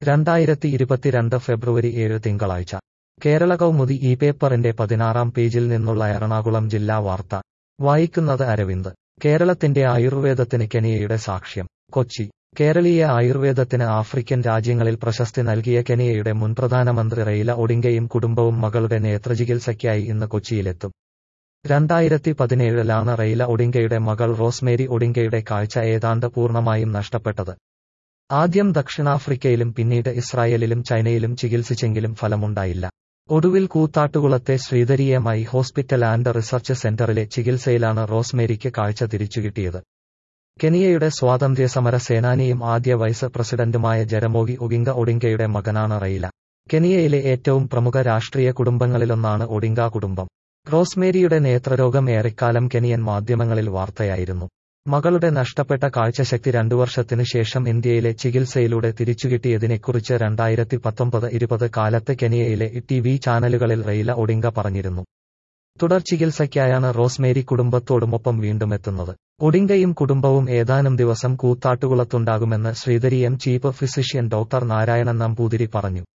രണ്ടായിരത്തി ഇരുപത്തിരണ്ട് ഫെബ്രുവരി ഏഴ് തിങ്കളാഴ്ച കേരള കൗമുദി ഈ പേപ്പറിന്റെ പതിനാറാം പേജിൽ നിന്നുള്ള എറണാകുളം ജില്ലാ വാർത്ത വായിക്കുന്നത് അരവിന്ദ് കേരളത്തിന്റെ ആയുർവേദത്തിന് കെനിയയുടെ സാക്ഷ്യം കൊച്ചി കേരളീയ ആയുർവേദത്തിന് ആഫ്രിക്കൻ രാജ്യങ്ങളിൽ പ്രശസ്തി നൽകിയ കെനിയയുടെ മുൻ പ്രധാനമന്ത്രി റെയില ഒഡിംഗയും കുടുംബവും മകളുടെ നേത്രചികിത്സയ്ക്കായി ഇന്ന് കൊച്ചിയിലെത്തും രണ്ടായിരത്തി പതിനേഴിലാണ് റെയില ഒഡിംഗയുടെ മകൾ റോസ്മേരി ഒഡിംഗയുടെ കാഴ്ച ഏതാണ്ട് പൂർണ്ണമായും നഷ്ടപ്പെട്ടത് ആദ്യം ദക്ഷിണാഫ്രിക്കയിലും പിന്നീട് ഇസ്രായേലിലും ചൈനയിലും ചികിത്സിച്ചെങ്കിലും ഫലമുണ്ടായില്ല ഒടുവിൽ കൂത്താട്ടുകുളത്തെ ശ്രീധരീയമായി ഹോസ്പിറ്റൽ ആൻഡ് റിസർച്ച് സെന്ററിലെ ചികിത്സയിലാണ് റോസ്മേരിക്ക് കാഴ്ച തിരിച്ചുകിട്ടിയത് കെനിയയുടെ സ്വാതന്ത്ര്യസമര സേനാനിയും ആദ്യ വൈസ് പ്രസിഡന്റുമായ ജരമോഗി ഒഗിംഗ ഒഡിംഗയുടെ മകനാണ് റെയില കെനിയയിലെ ഏറ്റവും പ്രമുഖ രാഷ്ട്രീയ കുടുംബങ്ങളിലൊന്നാണ് ഒഡിംഗ കുടുംബം റോസ്മേരിയുടെ നേത്രരോഗം ഏറെക്കാലം കെനിയൻ മാധ്യമങ്ങളിൽ വാർത്തയായിരുന്നു മകളുടെ നഷ്ടപ്പെട്ട കാഴ്ചശക്തി രണ്ടു വർഷത്തിനു ശേഷം ഇന്ത്യയിലെ ചികിത്സയിലൂടെ തിരിച്ചുകിട്ടിയതിനെക്കുറിച്ച് രണ്ടായിരത്തി പത്തൊമ്പത് ഇരുപത് കാലത്ത് കെനിയയിലെ ടി വി ചാനലുകളിൽ റെയില ഒഡിംഗ പറഞ്ഞിരുന്നു തുടർ ചികിത്സയ്ക്കായാണ് റോസ്മേരി കുടുംബത്തോടുമൊപ്പം വീണ്ടും എത്തുന്നത് ഒഡിംഗയും കുടുംബവും ഏതാനും ദിവസം കൂത്താട്ടുകുളത്തുണ്ടാകുമെന്ന് Sreedhari M chief physician doctor Narayanan Namboothiri പറഞ്ഞു